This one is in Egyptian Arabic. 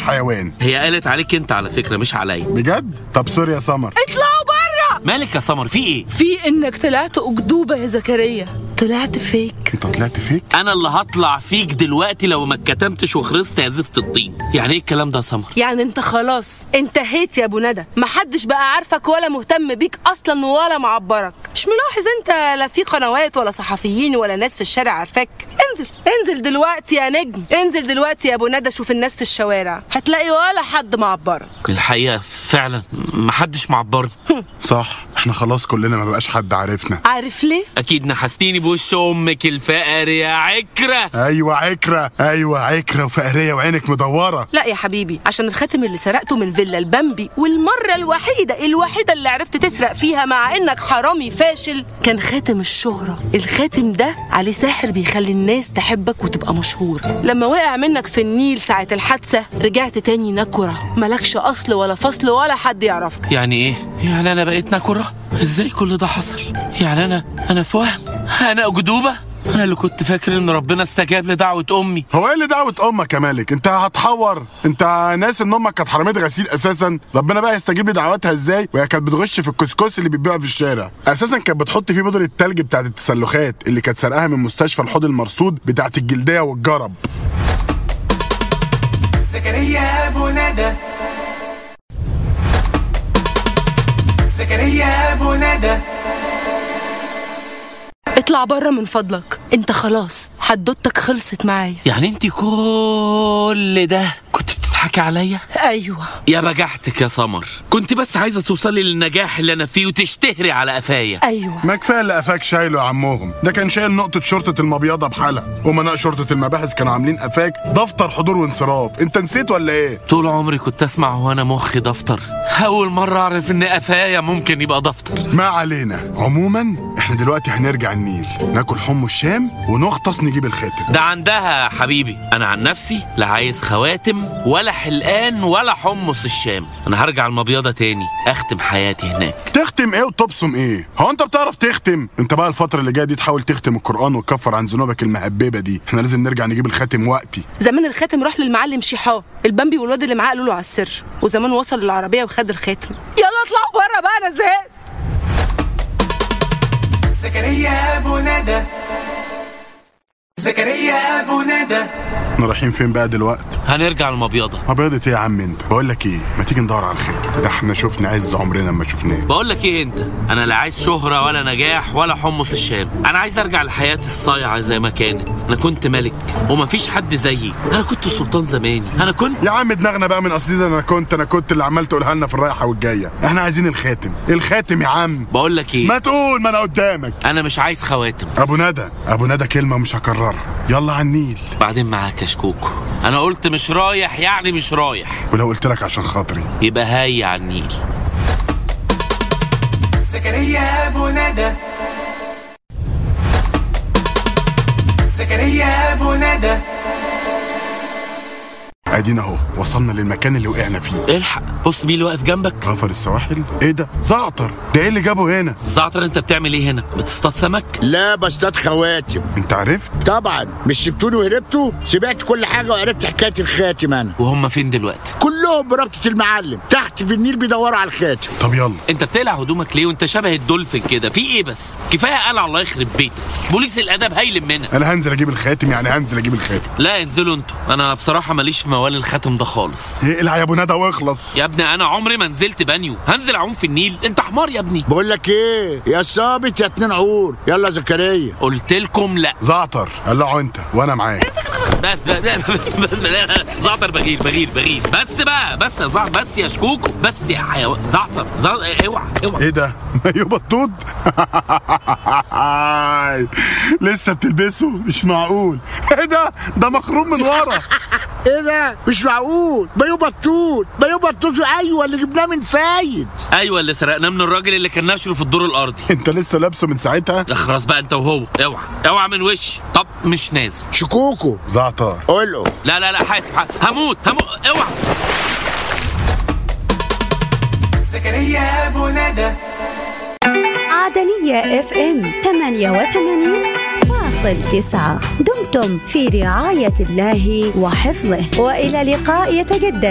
حيوان هي قالت عليك انت على فكره مش عليا بجد طب سوري يا سمر اطلعوا بره مالك يا سمر في ايه في انك طلعت اكدوبه يا زكريا طلعت فيك انت طلعت فيك انا اللي هطلع فيك دلوقتي لو ما اتكتمتش وخرست يا زفت الطين يعني ايه الكلام ده يا سمر يعني انت خلاص انتهيت يا ابو ندى محدش بقى عارفك ولا مهتم بيك اصلا ولا معبرك مش ملاحظ انت لا في قنوات ولا صحفيين ولا ناس في الشارع عارفاك انزل انزل دلوقتي يا نجم انزل دلوقتي يا ابو ندى شوف الناس في الشوارع هتلاقي ولا حد معبرك الحقيقه فعلا محدش معبرني صح احنا خلاص كلنا ما بقاش حد عارفنا عارف ليه اكيد نحستيني بوش امك الفقر يا عكره ايوه عكره ايوه عكره وفقريه وعينك مدوره لا يا حبيبي عشان الخاتم اللي سرقته من فيلا البامبي والمرة الوحيدة الوحيدة اللي عرفت تسرق فيها مع انك حرامي فاشل كان خاتم الشهرة الخاتم ده عليه ساحر بيخلي الناس تحبك وتبقى مشهور لما وقع منك في النيل ساعة الحادثة رجعت تاني نكرة ملكش اصل ولا فصل ولا حد يعرفك يعني ايه يعني انا بقيت نكره ازاي كل ده حصل يعني انا انا في وهم انا اكدوبه انا اللي كنت فاكر ان ربنا استجاب لدعوه امي هو ايه اللي دعوه امك يا مالك انت هتحور انت ناس ان امك كانت حراميه غسيل اساسا ربنا بقى يستجيب لدعواتها ازاي وهي كانت بتغش في الكسكس اللي بيتباع في الشارع اساسا كانت بتحط فيه بودره التلج بتاعت التسلخات اللي كانت سرقاها من مستشفى الحوض المرصود بتاعت الجلديه والجرب زكريا أبو ندى زكريا أبو ندى اطلع بره من فضلك انت خلاص حدوتك خلصت معايا يعني انت كل ده كنت بتضحكي عليا ايوه يا بجحتك يا سمر كنت بس عايزه توصلي للنجاح اللي انا فيه وتشتهري على قفايا ايوه ما كفايه اللي قفاك شايله يا عمهم ده كان شايل نقطه شرطه المبيضه بحالها ومناء شرطه المباحث كانوا عاملين قفاك دفتر حضور وانصراف انت نسيت ولا ايه طول عمري كنت اسمع وانا مخي دفتر اول مره اعرف ان قفايا ممكن يبقى دفتر ما علينا عموما احنا دلوقتي هنرجع النيل ناكل حم الشام ونغطس نجيب الخاتم ده عندها يا حبيبي انا عن نفسي لا عايز خواتم ولا حلقان ولا حمص الشام انا هرجع المبيضه تاني اختم حياتي هناك تختم ايه وتبصم ايه هو انت بتعرف تختم انت بقى الفتره اللي جايه دي تحاول تختم القران وتكفر عن ذنوبك المهببه دي احنا لازم نرجع نجيب الخاتم وقتي زمان الخاتم راح للمعلم شيحاه البامبي والواد اللي معاه قالوا له على السر وزمان وصل للعربيه وخد الخاتم يلا اطلعوا بره بقى انا زهقت زكريا أبو ندى زكريا أبو ندى احنا رايحين فين بقى دلوقتي هنرجع المبيضه مبيضة ايه يا عم انت بقول لك ايه ما تيجي ندور على الخاتم ده احنا شفنا عز عمرنا ما شفناه بقول لك ايه انت انا لا عايز شهره ولا نجاح ولا حمص الشام انا عايز ارجع لحياتي الصايعه زي ما كانت انا كنت ملك ومفيش حد زيي انا كنت سلطان زماني انا كنت يا عم دماغنا بقى من قصيدة انا كنت انا كنت اللي عمال تقولها لنا في الرايحه والجايه احنا عايزين الخاتم الخاتم يا عم بقول لك ايه ما تقول ما انا قدامك انا مش عايز خواتم ابو ندى ابو ندى كلمه مش هكررها يلا على النيل بعدين معاك يا شكوكو انا قلت مش رايح يعني مش رايح ولو قلت لك عشان خاطري يبقى هاي على النيل زكريا أبو ندى زكريا أبو ندى ادينا اهو وصلنا للمكان اللي وقعنا فيه الحق بص مين اللي واقف جنبك غفر السواحل ايه ده زعتر ده ايه اللي جابه هنا زعتر انت بتعمل ايه هنا بتصطاد سمك لا بصطاد خواتم انت عرفت طبعا مش سبتوني وهربتوا سمعت كل حاجه وعرفت حكايه الخاتم انا وهم فين دلوقتي كلهم بربطه المعلم تحت في النيل بيدوروا على الخاتم طب يلا انت بتقلع هدومك ليه وانت شبه الدولفين كده في ايه بس كفايه قلع الله يخرب بيتك بوليس الادب هيلم منها انا هنزل اجيب الخاتم يعني هنزل اجيب الخاتم لا انزلوا انتوا انا بصراحه ماليش في موال الخاتم ده خالص اقلع يا ابو ندى واخلص يا ابني انا عمري ما نزلت بانيو هنزل اعوم في النيل انت حمار يا ابني بقول لك ايه يا صابت يا اتنين عور يلا زكريا قلت لكم لا زعتر قلعه انت وانا معاك بس بس بس لا لا زعتر بغير بغير بغير بس بقى بس يا زعتر بس يا شكوكو بس يا حيوان زعتر زعتر اوعى اوعى ايه ده مايو بطوط لسه بتلبسه مش معقول ايه ده ده مخروم من ورا ايه ده مش معقول مايو بطوط مايو بطوط ايوه اللي جبناه من فايد ايوه اللي سرقناه من الراجل اللي كان نشره في الدور الارضي انت لسه لابسه من ساعتها اخرس بقى انت وهو اوعى اوعى من وشي طب مش نازل شكوكو زعتر قول له لا لا لا حاسب حاسب. هموت هموت اوعى زكريا أبو ندى عدنية اف ام 88.9 دمتم في رعاية الله وحفظه وإلى لقاء يتجدد